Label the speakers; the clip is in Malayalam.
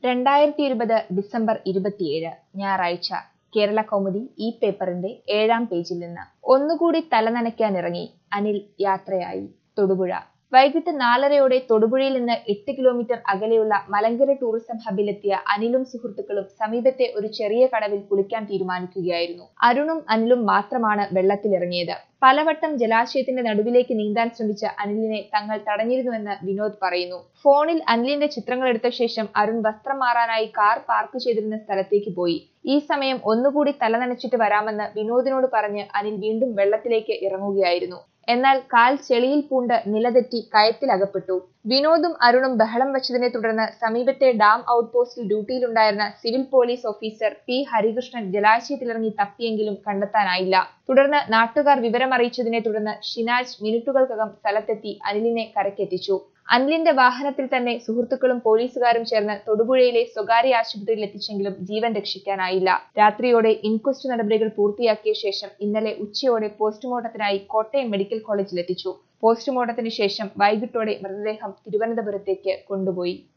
Speaker 1: രണ്ടായിരത്തി ഇരുപത് ഡിസംബർ ഇരുപത്തിയേഴ് ഞായറാഴ്ച കേരള കൗമുദി ഈ പേപ്പറിന്റെ ഏഴാം പേജിൽ നിന്ന് ഒന്നുകൂടി തലനനയ്ക്കാനിറങ്ങി അനിൽ യാത്രയായി തൊടുപുഴ വൈകിട്ട് നാലരയോടെ തൊടുപുഴയിൽ നിന്ന് എട്ട് കിലോമീറ്റർ അകലെയുള്ള മലങ്കര ടൂറിസം ഹബിലെത്തിയ അനിലും സുഹൃത്തുക്കളും സമീപത്തെ ഒരു ചെറിയ കടവിൽ കുളിക്കാൻ തീരുമാനിക്കുകയായിരുന്നു അരുണും അനിലും മാത്രമാണ് വെള്ളത്തിലിറങ്ങിയത് പലവട്ടം ജലാശയത്തിന്റെ നടുവിലേക്ക് നീന്താൻ ശ്രമിച്ച അനിലിനെ തങ്ങൾ തടഞ്ഞിരുന്നുവെന്ന് വിനോദ് പറയുന്നു ഫോണിൽ അനിലിന്റെ ചിത്രങ്ങൾ എടുത്ത ശേഷം അരുൺ വസ്ത്രം മാറാനായി കാർ പാർക്ക് ചെയ്തിരുന്ന സ്ഥലത്തേക്ക് പോയി ഈ സമയം ഒന്നുകൂടി തലനനച്ചിട്ട് വരാമെന്ന് വിനോദിനോട് പറഞ്ഞ് അനിൽ വീണ്ടും വെള്ളത്തിലേക്ക് ഇറങ്ങുകയായിരുന്നു എന്നാൽ കാൽ ചെളിയിൽ പൂണ്ട് നിലതെറ്റി കയത്തിലകപ്പെട്ടു വിനോദും അരുണും ബഹളം വെച്ചതിനെ തുടർന്ന് സമീപത്തെ ഡാം ഔട്ട് പോസ്റ്റിൽ ഡ്യൂട്ടിയിലുണ്ടായിരുന്ന civil police officer P Harikrishnan ജലാശയത്തിലിറങ്ങി തപ്പിയെങ്കിലും കണ്ടെത്താനായില്ല തുടർന്ന് നാട്ടുകാർ വിവരമറിയിച്ചതിനെ തുടർന്ന് ഷിനാജ് മിനിറ്റുകൾക്കകം സ്ഥലത്തെത്തി അനിലിനെ കരക്കെത്തിച്ചു അനിലിന്റെ വാഹനത്തിൽ തന്നെ സുഹൃത്തുക്കളും പോലീസുകാരും ചേർന്ന് തൊടുപുഴയിലെ സ്വകാര്യ ആശുപത്രിയിൽ എത്തിച്ചെങ്കിലും ജീവൻ രക്ഷിക്കാനായില്ല രാത്രിയോടെ ഇൻക്വസ്റ്റ് നടപടികൾ പൂർത്തിയാക്കിയ ശേഷം ഇന്നലെ ഉച്ചയോടെ പോസ്റ്റ്മോർട്ടത്തിനായി കോട്ടയം മെഡിക്കൽ കോളേജിലെത്തിച്ചു പോസ്റ്റ്മോർട്ടത്തിന് ശേഷം വൈകിട്ടോടെ മൃതദേഹം തിരുവനന്തപുരത്തേക്ക് കൊണ്ടുപോയി